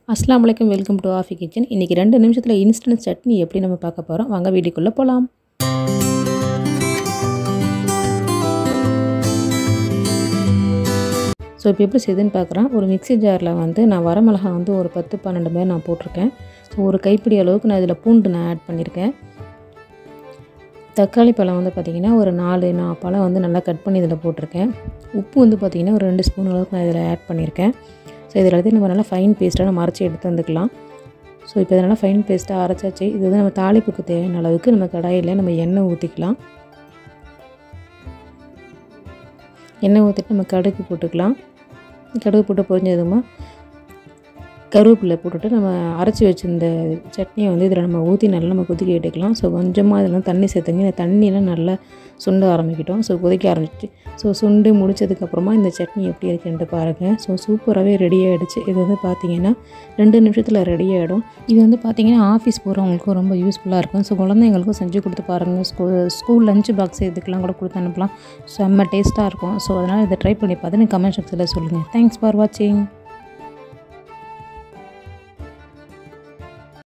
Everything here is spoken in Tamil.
அஸ்லாம் வலைக்கம் வெல்கம் டு ஆஃபி கிச்சன் இன்றைக்கி ரெண்டு நிமிஷத்தில் இன்ஸ்டன்ட் சட்னி எப்படி நம்ம பார்க்க போகிறோம் வாங்க வீடியோக்குள்ளே போகலாம் ஸோ இப்போ எப்படி செய்யுதுன்னு பார்க்குறேன் ஒரு மிக்ஸி ஜாரில் வந்து நான் வரமிளகா வந்து ஒரு பத்து பன்னெண்டு பேர் நான் போட்டிருக்கேன் ஸோ ஒரு கைப்பிடி அளவுக்கு நான் இதில் பூண்டு நான் ஆட் பண்ணியிருக்கேன் தக்காளி பழம் வந்து பார்த்திங்கன்னா ஒரு நாலு நான் பழம் வந்து நல்லா கட் பண்ணி இதில் போட்டிருக்கேன் உப்பு வந்து பார்த்திங்கன்னா ஒரு ரெண்டு ஸ்பூன் அளவுக்கு நான் இதில் ஆட் பண்ணியிருக்கேன் ஸோ இதில் வந்து நம்ம நல்லா ஃபைன் பேஸ்ட்டாக நம்ம அரைச்சி எடுத்து வந்துக்கலாம் ஸோ இப்போ இதனால் ஃபைன் பேஸ்ட்டாக அரைச்சாச்சு இது வந்து நம்ம தாளிப்புக்கு தேவையான அளவுக்கு நம்ம கடாயில் நம்ம எண்ணெய் ஊற்றிக்கலாம் எண்ணெய் ஊற்றிட்டு நம்ம கடுகு போட்டுக்கலாம் கடுகு போட்டு பொரிஞ்சதுமா கருவேப்பிலை போட்டுட்டு நம்ம அரைச்சி வச்சுருந்த சட்னியை வந்து இதில் நம்ம ஊற்றி நல்லா நம்ம கொதிக்க விட்டுக்கலாம் ஸோ கொஞ்சமாக இதெல்லாம் தண்ணி சேர்த்துங்க இந்த தண்ணியெலாம் நல்லா சுண்ட ஆரம்பிக்கிட்டோம் ஸோ கொதிக்க ஆரம்பிச்சு ஸோ சுண்டு முடிச்சதுக்கப்புறமா இந்த சட்னி எப்படி இருக்குன்ட்டு பாருங்கள் ஸோ சூப்பராகவே ரெடி ஆகிடுச்சு இது வந்து பார்த்திங்கன்னா ரெண்டு நிமிஷத்தில் ரெடி ஆகிடும் இது வந்து பார்த்திங்கன்னா ஆஃபீஸ் போகிறவங்களுக்கும் ரொம்ப யூஸ்ஃபுல்லாக இருக்கும் ஸோ குழந்தைங்களுக்கும் செஞ்சு கொடுத்து பாருங்கள் ஸ்கூ ஸ்கூல் லஞ்ச் பாக்ஸ் இதுக்கெலாம் கூட கொடுத்து அனுப்பலாம் செம்ம டேஸ்ட்டாக இருக்கும் ஸோ அதனால் இதை ட்ரை பண்ணி பார்த்துன்னு கமெண்ட் செக்ஷனில் சொல்லுங்கள் தேங்க்ஸ் ஃபார் வாட்சிங்